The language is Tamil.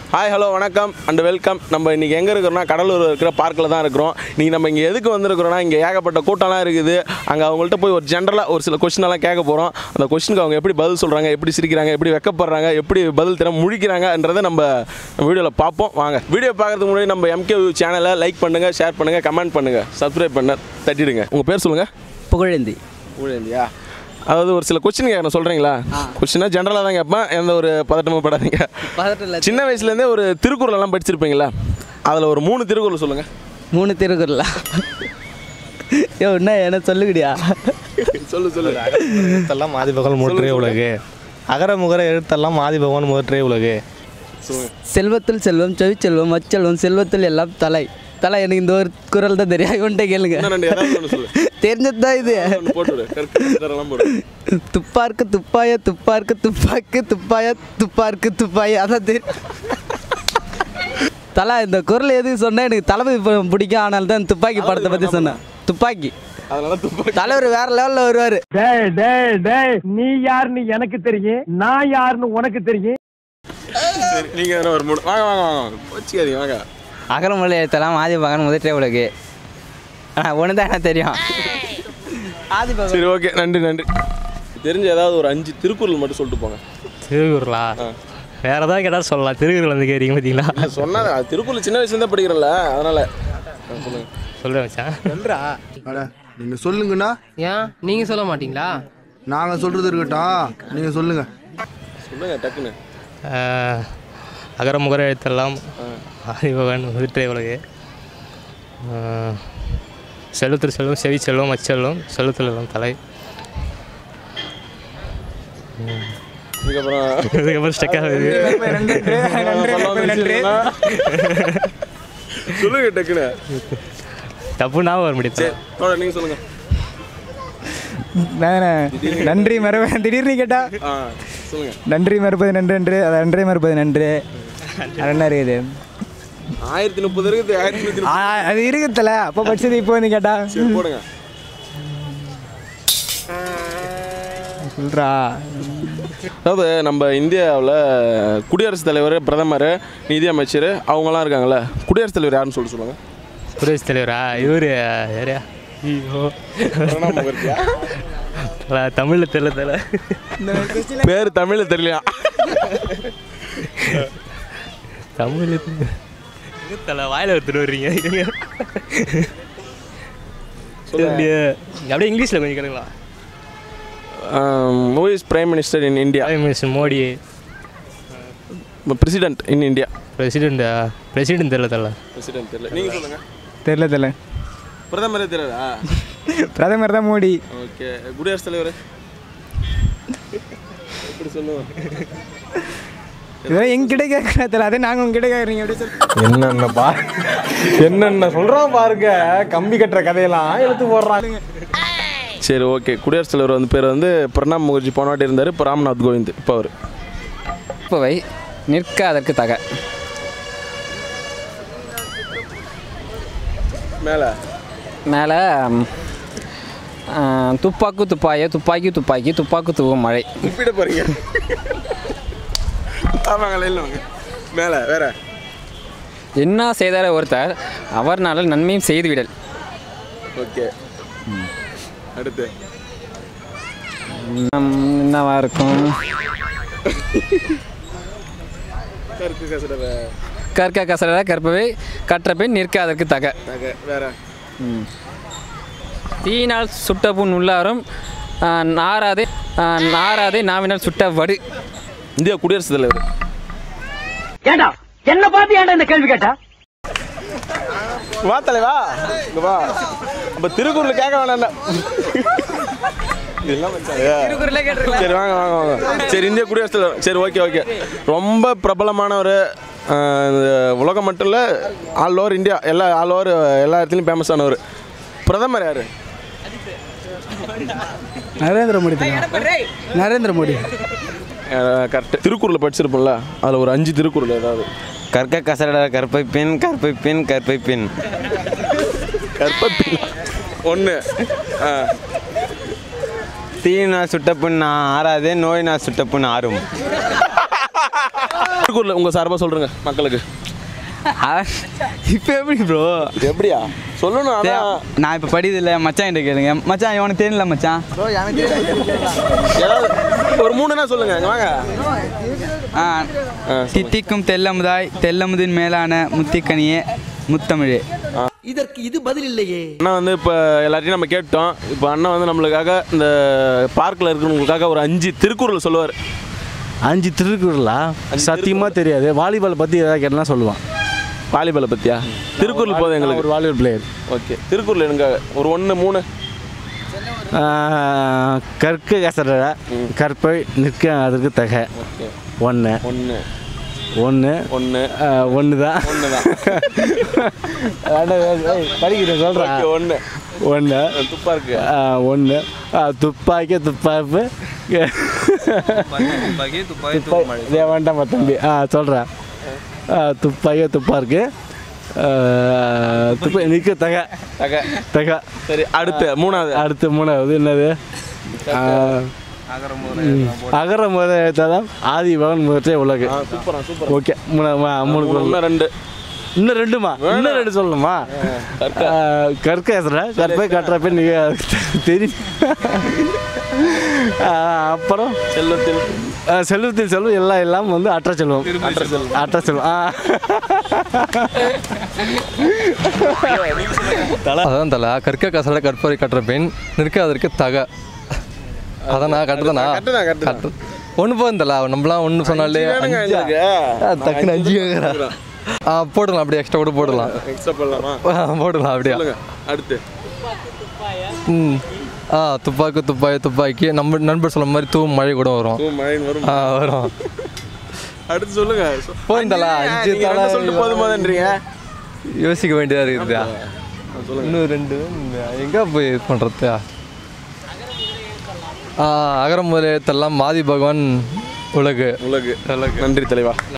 ஹாய் ஹலோ வணக்கம் அண்ட் வெல்கம் நம்ம இன்றைக்கி எங்கே இருக்கிறோம்னா கடலூர் இருக்கிற பார்க்கில் தான் இருக்கிறோம் இன்றைக்கி நம்ம இங்கே எதுக்கு வந்திருக்கிறோம்னா இங்கே ஏகப்பட்ட கூட்டம்லாம் இருக்குது அங்கே அவங்கள்ட்ட போய் ஒரு ஜென்ரலாக ஒரு சில கொஸ்டின் எல்லாம் கேட்க போகிறோம் அந்த கொஸ்டினுக்கு அவங்க எப்படி பதில் சொல்கிறாங்க எப்படி சிரிக்கிறாங்க எப்படி வெக்கப்படுறாங்க எப்படி பதில் தர முழிக்கிறாங்கன்றதை நம்ம வீடியோவில் பார்ப்போம் வாங்க வீடியோ பார்க்கறதுக்கு முன்னாடி நம்ம எம்கே சேனலை லைக் பண்ணுங்கள் ஷேர் பண்ணுங்கள் கமெண்ட் பண்ணுங்கள் சப்ஸ்கிரைப் பண்ண தட்டிடுங்க உங்கள் பேர் சொல்லுங்கள் புகழேந்தி ஊழியந்தியா அதாவது ஒரு சில கொஸ்டின் கேட்கணும் சொல்கிறீங்களா கொஸ்டினாக ஜென்ரலாக தான் கேட்பேன் எந்த ஒரு பதட்டமும் படாதீங்க பதட்டம் இல்லை சின்ன வயசுலேருந்தே ஒரு திருக்குறள் எல்லாம் படிச்சிருப்பீங்களா அதில் ஒரு மூணு திருக்குறள் சொல்லுங்கள் மூணு திருக்குறளா யோ என்ன என்ன சொல்லுகிடியா சொல்லு சொல்லு எழுத்தெல்லாம் மாதிபகவான் முற்றே உலகு அகர முகர எழுத்தெல்லாம் மாதிபகவான் முதற்றே உலகு செல்வத்தில் செல்வம் செவிச்செல்வம் அச்செல்வம் செல்வத்தில் எல்லாம் தலை தலை எனக்கு இந்த ஒரு குரல் தான் தெரியும் இவன்கிட்ட கேளுங்க இன்னும் ரெண்டு ஏதாவது ஒன்று சொல்லு தெரிஞ்சது தான் இது ஒன்று போட்டு விடு கருக்கு இதெல்லாம் போடு துப்பார்க்கு துப்பாய துப்பார்க்கு துப்பாக்கு துப்பாய துப்பார்க்கு துப்பாய அதான் தெரியும் தலா இந்த குரல் எதுக்கு சொன்னா எனக்கு தளபதி படம் பிடிக்கும் ஆனால் தான் துப்பாக்கி படத்தை பற்றி சொன்னேன் துப்பாக்கி அதனால துப்பாக்கி தலைவர் வேற லெவலில் வருவார் டேய் டேய் டேய் நீ யாருன்னு எனக்கு தெரியும் நான் யாருன்னு உனக்கு தெரியும் சரி நீங்கள் வேணா ஒரு மூணு வாங்க வாங்க வாங்க வச்சுக்காதீங்க வாங்க அகரமொழி எழுத்தெல்லாம் ஆதிபகன் முதற்றே உலகு ஆனால் ஒன்று தான் எனக்கு தெரியும் ஆதிபகன் சரி ஓகே நன்றி நன்றி தெரிஞ்ச ஏதாவது ஒரு அஞ்சு திருக்குறள் மட்டும் சொல்லிட்டு போங்க திருக்குறளா வேற ஏதாவது கேட்டால் சொல்லலாம் திருக்குறள் வந்து கேட்குறீங்க பார்த்தீங்களா சொன்னா அது திருக்குறள் சின்ன வயசுலேருந்தே படிக்கிறேன்ல அதனால் சொல்லுங்கள் சொல்கிறேன் மச்சான் அட நீங்க சொல்லுங்கண்ணா ஏன் நீங்க சொல்ல மாட்டீங்களா நாங்க சொல்றது இருக்கட்டும் நீங்க சொல்லுங்க சொல்லுங்கள் டக்குன்னு ஆஹ், அகர முகர எழுத்தெல்லாம் ஆதிபகவான் முதற்றே உலகு ஆஹ், செல்வத்தில் செல்வம் செவி செல்வம் அச்செல்வம் செல்வத்தில் எல்லாம் தலை இதுக்கப்புறம் அதுக்கப்புறம் ஸ்டெக் ஆகுது சொல்லுங்க டக்குன்னு தப்பு ஞாபகம் வர முடியாது சரி தோழர் நீங்கள் சொல்லுங்கள் நன்றி மறுபது திடீர்னு கேட்டா ஆ சொல்லுங்கள் நன்றி மறுப்பது நன்று என்று அது நன்றி மறுப்பது நன்று அது என்ன இருக்குது ஆயிரத்தி முப்பது இருக்குது ஆயிரத்தி நூற்றி ஆ, அது இருக்குதுல அப்போ படிச்சது இப்போ வந்து கேட்டா சரி போடுங்க சொல்றா அதாவது நம்ம இந்தியாவில் குடியரசுத் தலைவர் பிரதமர் நிதியமைச்சர் அவங்களாம் இருக்காங்கல்ல குடியரசுத் தலைவர் யாருன்னு சொல்லிட்டு சொல்லுங்க குடியரசுத் தலைவரா இவர் யாரையா ஐயோ பிரணாப் முகர்ஜியா? தல- தமிழ்ல தெரியல தல பேர் தமிழில் தெரியலையா தமிழ் தலை வாயில எடுத்துட்டு வர்றீங்க இருங்க. அப்படியே அப்படியே இங்கிலீஷில் கொஞ்சம் கேளுங்களா who is prime minister in India prime minister Modi president in India president president தெரியல தல பிரசிடென்ட் தெரியல நீங்கள் சொல்லுங்கள் தெரியல தெரியல பிரதமரே தெரியலா பிரதமர் தான் மோடி ஓகே குடியரசுத் தலைவர் எப்படி சொல்லுவோம் இதெல்லாம் எங்கிட்ட கேட்கல தெரியல அதே நாங்கள் உங்ககிட்ட கேட்குறீங்க எப்படி சொல்லி என்னென்ன பா என்னென்ன சொல்றான் பாருங்க கம்பி கட்டுற கதையெல்லாம் எடுத்து போடுறாங்க சரி ஓகே குடியரசுத் தலைவர் வந்து பேர் வந்து பிரணாப் முகர்ஜி போன வாட்டி இருந்தார் இப்போ ராம்நாத் கோவிந்த் இப்போ அவர் நிற்பவை நிற்க அதற்கு தக மேலே மேலே துப்பாக்கு துப்பாய துப்பாக்கி துப்பாக்கி துப்பாக்கு தூவும் மழை உப்பிட போகிறீங்க ஆமாங்க லைனில் வாங்க மேலே வேற என்ன செய்தார ஒருத்தர் அவர்னால நன்மையும் செய்துவிடல் ஓகே அடுத்து உம், என்னவா இருக்கும் கருக்கு கசடவை கற்க கசட கற்பவை கற்ற பின் நிற்க அதற்கு தக நகை வேற தீயினால் சுட்ட புண் உள்ளாரும் ஆ, நாராதே ஆ, நாராதே நாவினால் சுட்ட வடு இந்தியா குடியரசுத் தலைவர் ஏண்டா என்ன பார்த்து ஏன்டா இந்த கேள்வி கேட்டா வா தலைவா இங்க வா அப்ப திருக்குறள் கேட்க வேணாம் இதெல்லாம் வச்சாங்க. சரி வாங்க வாங்க வாங்க சரி இந்திய குடியரசுத் தலைவர் சரி ஓகே ஓகே ரொம்ப பிரபலமானவர் உலகம் மட்டும் இல்லை ஆல் ஓவர் இந்தியா எல்லா ஆல் ஓவர் எல்லா இடத்துலையும் ஃபேமஸானவர் பிரதமர் யார் நரேந்திர மோடி தெரியும் நரேந்திர மோடி கரெக்ட் திருக்குறள் படிச்சிருப்போம்ல அதில் ஒரு அஞ்சு திருக்குறள் ஏதாவது கற்க கசட கற்பை பின் கற்பை பின் கற்பை பின் கற்பத்தி ஒன்று தீயினால் சுட்ட புண் ஆறாது நோயினால் சுட்ட புண் ஆறும் திருக்குறள் உங்கள் சார்பாக சொல்கிறேங்க மக்களுக்கு இப்போ எப்படி ப்ரோ எப்படியா சொல்லணும் அதான் நான் இப்போ படிதில்லை மச்சான் கிட்ட கேளுங்க மச்சான் இவனுக்கு தெரியல மச்சான் ஏதாவது ஒரு மூணுனா சொல்லுங்க இங்க வாங்க ஆ தித்திக்கும் தெல்லமுதாய் தெல்லமுதின் மேலான முத்திக்கனியே முத்தமிழே அண்ணா வந்து இப்போ எல்லாத்தையும் நம்ம கேட்டோம் இப்போ அண்ணன் வந்து நம்மளுக்காக இந்த பார்க்கில் இருக்கிறவங்களுக்காக ஒரு அஞ்சு திருக்குறள் சொல்லுவார் அஞ்சு திருக்குறளா சத்தியமாக தெரியாது வாலிபால் பற்றி ஏதாவது கேட்டால் சொல்லுவான் வாலிபாலை பற்றியா திருக்குறள் போதும் எங்களுக்கு ஒரு வாலிபால் பிளேயர் ஓகே திருக்குறள் எனக்கு ஒரு ஒன்று மூணு கற்க கசர கற்பை நிற்க அதற்கு தக ஒன்று ஒன்று ஒன்று ஒன்று ஒன்று தான் ஒன்று தான் படிக்கிறேன் சொல்கிறேன் ஒன்று ஒன்று துப்பா இருக்கு ஒன்று துப்பாக்கி துப்பாப்பு துப்பாக்கி வேண்டாமா தம்பி ஆ சொல்கிறேன் துப்பாக்கி துப்பா இருக்கு துப்பா நிற்க தக தக தக சரி அடுத்து மூணாவது அடுத்து மூணாவது என்னது ஆ, ம். அகர முத எழுத்தாதான் ஆதி பவன் முதற்றே உலகு சூப்பரா சூப்பர் ஓகே மூணு ஆ, மூணு குரல். ஒன்று ரெண்டு இன்னும் ரெண்டுமா இன்னும் ரெண்டு சொல்லணுமா கற்க. ஆ, கற்க எசரா கற்பை கட்டுறப்ப நீங்கள் தெரியும் ஆ, அப்புறம் செல்வத்தில் ஆ, செல்வத்தில் செல்வம் எல்லாம் எல்லாம் வந்து அற்ற செல்வம் அற்ற செல்வம் ஆ அதான் தல கற்க கசட கற்பரை கட்டுற பெண் நிற்க அதற்கு தக அதான் நான் கட்டுறேனா கட்டுதான் கட்டுதான் கட்டு ஒன்று போதும் தல நம்மளாம் ஒன்று சொன்னாலே வேணுங்க அஞ்சா? எங்களுக்கு ஆ, டக்குன்னு அஞ்சு கேட்குறா ஆ போடலாம் அப்படியே எக்ஸ்ட்ரா கூட போடலாம் எக்ஸ்ட்ரா பண்ணலாமா ஆ, போடலாம் அப்படியே சொல்லுங்க அடுத்து ம் ஆ துப்பாக்கி துப்பாக்கி துப்பாக்கி நம்ம நண்பர் சொல்ல மாதிரி தூ மழை கூட வரும் தூ மழைன்னு வரும் ஆ வரும் அடுத்து சொல்லுங்க போதும் தல அஞ்சு நீங்க தலை ரெண்டு சொல்லிட்டு போதுமாதுன்றீங்க யோசிக்க வேண்டியதாக இருக்குதா இன்னும் ரெண்டு எங்கே போய் இது பண்ணுறது அகர முதலெழுத்தெல்லாம் மாதி பகவான் உலகு உலகு நன்றி தலைவா